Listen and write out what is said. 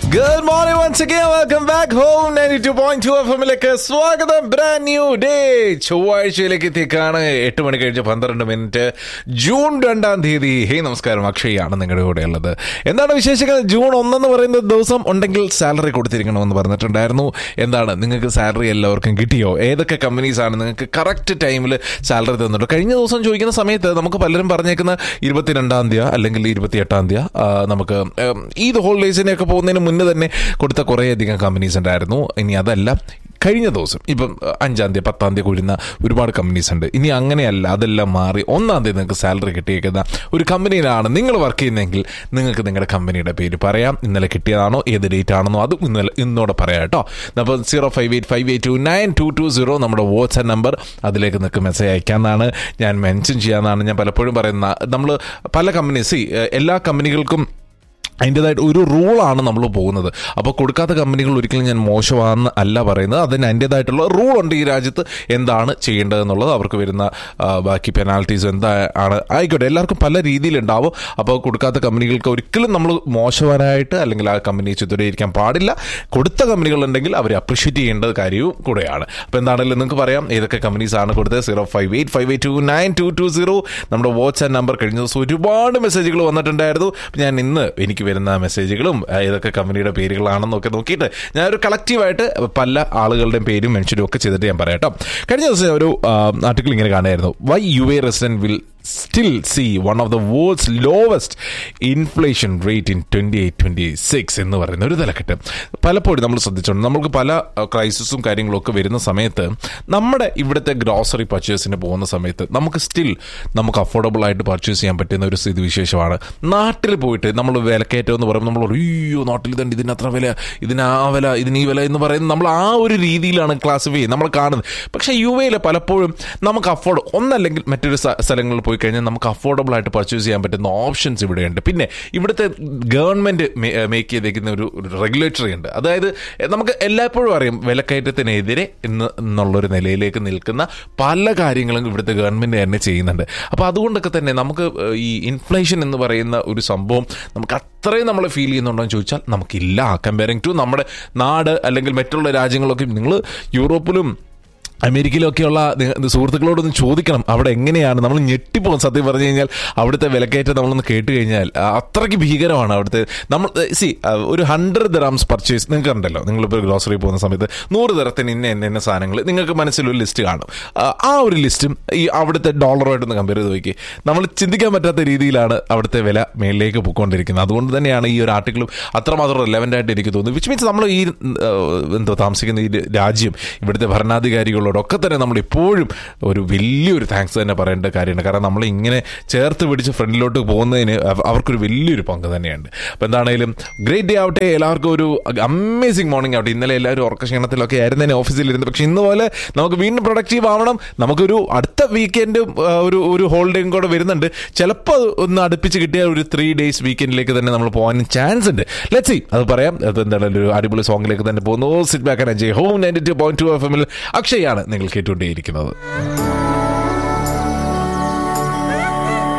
good morning once again welcome back home 92.2 എഫ്എമ്മിലേക്ക് സ്വാഗതം brand new day ചൊവ്വാഴ്ചയിലേക്ക് എത്തിക്കാണ് എട്ട് മണി കഴിഞ്ഞ് പന്ത്രണ്ട് മിനിറ്റ് ജൂൺ രണ്ടാം തീയതി ഹേ നമസ്കാരം അക്ഷയാണ് നിങ്ങളുടെ കൂടെ ഉള്ളത് എന്താണ് വിശേഷങ്ങൾ ജൂൺ ഒന്നെന്ന് പറയുന്ന ദിവസം ഉണ്ടെങ്കിൽ സാലറി കൊടുത്തിരിക്കണമെന്ന് പറഞ്ഞിട്ടുണ്ടായിരുന്നു എന്താണ് നിങ്ങൾക്ക് സാലറി എല്ലാവർക്കും കിട്ടിയോ ഏതൊക്കെ കമ്പനീസ് ആണ് നിങ്ങൾക്ക് കറക്റ്റ് ടൈമിൽ സാലറി തന്നിട്ടോ കഴിഞ്ഞ ദിവസം ചോദിക്കുന്ന സമയത്ത് നമുക്ക് പലരും പറഞ്ഞേക്കുന്ന ഇരുപത്തിരണ്ടാം തീയതി അല്ലെങ്കിൽ ഇരുപത്തിയെട്ടാം തീയതി നമുക്ക് ഉം, ഈദ് ഹോളിഡേസിനെയൊക്കെ പോകുന്നതിന് മുന്നേ തന്നെ കൊടുത്ത കുറേയധികം കമ്പനീസ് ഉണ്ടായിരുന്നു ഇനി അതല്ല കഴിഞ്ഞ ദിവസം ഇപ്പം അഹ്, അഞ്ചാം തീയതി പത്താം തീയതി കൂരുന്ന ഒരുപാട് കമ്പനീസ് ഉണ്ട് ഇനി അങ്ങനെയല്ല അതെല്ലാം മാറി ഒന്നാം തീയതി നിങ്ങൾക്ക് സാലറി കിട്ടിയേക്കുന്ന ഒരു കമ്പനിയിലാണ് നിങ്ങൾ വർക്ക് ചെയ്യുന്നതെങ്കിൽ നിങ്ങൾക്ക് നിങ്ങളുടെ കമ്പനിയുടെ പേര് പറയാം ഇന്നലെ കിട്ടിയതാണോ ഏത് ഡേറ്റ് ആണെന്നോ അതും ഇന്നലെ ഇന്നോടെ പറയാം കേട്ടോ അപ്പോൾ zero five eight five eight two nine two two zero നമ്മുടെ വാട്സ്ആപ്പ് നമ്പർ അതിലേക്ക് നിങ്ങൾക്ക് മെസ്സേജ് അയക്കാമെന്നാണ് ഞാൻ മെൻഷൻ ചെയ്യാമെന്നാണ് ഞാൻ പലപ്പോഴും പറയുന്ന നമ്മൾ പല കമ്പനീസ് എല്ലാ കമ്പനികൾക്കും അതിൻ്റെതായിട്ട് ഒരു റൂളാണ് നമ്മൾ പോകുന്നത് അപ്പോൾ കൊടുക്കാത്ത കമ്പനികൾ ഒരിക്കലും ഞാൻ മോശമാണെന്ന് അല്ല പറയുന്നത് അതിന് അതിൻ്റെതായിട്ടുള്ള റൂളുണ്ട് ഈ രാജ്യത്ത് എന്താണ് ചെയ്യേണ്ടതെന്നുള്ളത് അവർക്ക് വരുന്ന ആ, ബാക്കി പെനാൽറ്റീസ് എന്താ ആണ് ആയിക്കോട്ടെ എല്ലാവർക്കും പല രീതിയിലുണ്ടാവും അപ്പോൾ കൊടുക്കാത്ത കമ്പനികൾക്ക് ഒരിക്കലും നമ്മൾ മോശവാനായിട്ട് അല്ലെങ്കിൽ ആ കമ്പനി ചിത്രീകരിക്കാൻ പാടില്ല കൊടുത്ത കമ്പനികളുണ്ടെങ്കിൽ അവരെ അപ്രിഷ്യേറ്റ് ചെയ്യേണ്ട കാര്യവും കൂടെയാണ് അപ്പോൾ എന്താണെങ്കിലും നിങ്ങൾക്ക് പറയാം ഏതൊക്കെ കമ്പനീസ് ആണ് കൊടുത്തത് zero five eight five eight two nine two two zero നമ്മുടെ വാട്സ്ആപ്പ് നമ്പർ കഴിഞ്ഞ ദിവസം ഒരുപാട് മെസ്സേജുകൾ വന്നിട്ടുണ്ടായിരുന്നു അപ്പോൾ ഞാൻ ഇന്ന് എനിക്ക് വരുന്ന മെസ്സേജുകളും ആ, ഏതൊക്കെ കമ്പനിയുടെ പേരുകളാണെന്നൊക്കെ നോക്കിയിട്ട് ഞാൻ ഒരു കളക്റ്റീവായിട്ട് പല ആളുകളുടെയും പേരും മെൻഷനും ഒക്കെ ചെയ്തിട്ട് ഞാൻ പറയാം കേട്ടോ കഴിഞ്ഞ ദിവസം ഞാൻ ഒരു ആർട്ടിക്കിൾ ഇങ്ങനെ കാണുമായിരുന്നു why U A resident will still see one of the world's lowest inflation rate in twenty eight twenty six എന്ന് പറയുന്ന ഒരു തലക്കെട്ട് പലപ്പോഴും നമ്മൾ ശ്രദ്ധിച്ചോണ്ട് നമുക്ക് പല ക്രൈസിസും കാര്യങ്ങളും ഒക്കെ വരുന്ന സമയത്ത് നമ്മുടെ ഇവിടുത്തെ ഗ്രോസറി പർച്ചേസിന് പോകുന്ന സമയത്ത് നമുക്ക് സ്റ്റിൽ നമുക്ക് അഫോർഡബിൾ ആയിട്ട് പർച്ചേസ് ചെയ്യാൻ പറ്റുന്ന ഒരു സ്ഥിതി വിശേഷമാണ് നാട്ടിൽ പോയിട്ട് നമ്മൾ വിലക്കയറ്റം എന്ന് പറയുമ്പോൾ നമ്മൾ പറയും, അയ്യോ നാട്ടിൽ തന്നെ ഇതിന് അത്ര വില ഇതിന് ആ വില ഇതിന് ഈ വില എന്ന് പറയുന്നത് നമ്മൾ ആ ഒരു രീതിയിലാണ് ക്ലാസിഫൈ ചെയ്യുന്നത് നമ്മൾ കാണുന്നത് പക്ഷേ യു എയിൽ പലപ്പോഴും നമുക്ക് അഫോർഡ് ഒന്നല്ലെങ്കിൽ മറ്റൊരു സ്ഥ- സ്ഥലങ്ങളിൽ പോയി കഴിഞ്ഞാൽ നമുക്ക് അഫോർഡബിൾ ആയിട്ട് പർച്ചേസ് ചെയ്യാൻ പറ്റുന്ന ഓപ്ഷൻസ് ഇവിടെയുണ്ട് പിന്നെ ഇവിടുത്തെ ഗവൺമെന്റ് മേക്ക് ചെയ്തേക്കുന്ന ഒരു റെഗുലേറ്ററി ഉണ്ട് അതായത് നമുക്ക് എല്ലായ്പ്പോഴും അറിയാം വിലക്കയറ്റത്തിനെതിരെ എന്ന് എന്നുള്ളൊരു നിലയിലേക്ക് നിൽക്കുന്ന പല കാര്യങ്ങളും ഇവിടുത്തെ ഗവൺമെന്റ് തന്നെ ചെയ്യുന്നുണ്ട് അപ്പോൾ അതുകൊണ്ടൊക്കെ തന്നെ നമുക്ക് ഈ ഇൻഫ്ലേഷൻ എന്ന് പറയുന്ന ഒരു സംഭവം നമുക്ക് അത്രയും നമ്മൾ ഫീൽ ചെയ്യുന്നുണ്ടോ എന്ന് ചോദിച്ചാൽ നമുക്കില്ല കമ്പയറിങ് ടു നമ്മുടെ നാട് അല്ലെങ്കിൽ മറ്റുള്ള രാജ്യങ്ങളൊക്കെ നിങ്ങൾ യൂറോപ്പിലും അമേരിക്കയിലൊക്കെയുള്ള നി- സുഹൃത്തുക്കളോടൊന്ന് ചോദിക്കണം അവിടെ എങ്ങനെയാണ് നമ്മൾ ഞെട്ടിപ്പോകും സത്യം പറഞ്ഞു കഴിഞ്ഞാൽ അവിടുത്തെ വിലക്കയറ്റം നമ്മളൊന്ന് കേട്ട് കഴിഞ്ഞാൽ ആ, അത്രയ്ക്ക് ഭീകരമാണ് അവിടുത്തെ നമ്മൾ സി ഒരു ഹൺഡ്രഡ് ദറാംസ് പർച്ചേസ് നിങ്ങൾക്ക് ഉണ്ടല്ലോ നിങ്ങളിപ്പോൾ ഗ്രോസറി പോകുന്ന സമയത്ത് നൂറ് തരത്തിന് ഇന്ന ഇന്ന ഇന്ന സാധനങ്ങൾ നിങ്ങൾക്ക് മനസ്സിലൊരു ലിസ്റ്റ് കാണും ആ, ആ ഒരു ലിസ്റ്റും ഈ അവിടുത്തെ ഡോളറുമായിട്ടൊന്ന് കമ്പയർ ചെയ്ത് നോക്കി നമ്മൾ ചിന്തിക്കാൻ പറ്റാത്ത രീതിയിലാണ് അവിടുത്തെ വില മേളിലേക്ക് പോയിക്കൊണ്ടിരിക്കുന്നത് അതുകൊണ്ട് തന്നെയാണ് ഈ ഒരു ആർട്ടിക്കിളും അത്രമാത്രം റെലവൻ്റ് ആയിട്ട് എനിക്ക് തോന്നുന്നു വിച്ച് മീൻസ് നമ്മൾ ഈ ആ, എന്തോ താമസിക്കുന്ന ഈ രാജ്യം ഇവിടുത്തെ ഭരണാധികാരികളോടൊക്കെ തന്നെ നമ്മൾ ഇപ്പോഴും ഒരു വലിയൊരു താങ്ക്സ് തന്നെ പറയേണ്ട കാര്യമാണ് കാരണം നമ്മൾ ഇങ്ങനെ ചേർത്ത് പിടിച്ച് ഫ്രണ്ടിലോട്ട് പോകുന്നതിന് അവ- അവർക്കൊരു വലിയൊരു പങ്ക് തന്നെയുണ്ട് അപ്പോൾ എന്താണെങ്കിലും ഗ്രേറ്റ് ഡേ ആവട്ടെ എല്ലാവർക്കും ഒരു അമേസിംഗ് മോർണിംഗ് ആവട്ടെ ഇന്നലെ എല്ലാവരും ഉറക്ക ക്ഷീണത്തിലൊക്കെ ആയിരുന്നു തന്നെ ഓഫീസിലിരുന്ന് പക്ഷെ ഇന്ന് പോലെ നമുക്ക് വീണ്ടും പ്രൊഡക്റ്റീവ് ആവണം നമുക്കൊരു അടുത്ത വീക്കെൻഡും ഒരു ഒരു ഹോളിഡേയും കൂടെ വരുന്നുണ്ട് ചിലപ്പോൾ ഒന്ന് അടുപ്പിച്ച് കിട്ടിയ ഒരു ത്രീ ഡേയ്സ് വീക്കെൻഡിലേക്ക് തന്നെ നമ്മൾ പോകാനും ചാൻസ് ഉണ്ട് ലെറ്റ് സി അത് പറയാം അത് എന്താണ് ഒരു അടിപൊളി സോങ്ങിലേക്ക് തന്നെ പോകുന്നു sit back and home ninety two point two F എമ്മിൽ അക്ഷയാണ് നിങ്ങൾ കേട്ടുകൊണ്ടേയിരിക്കുന്നത്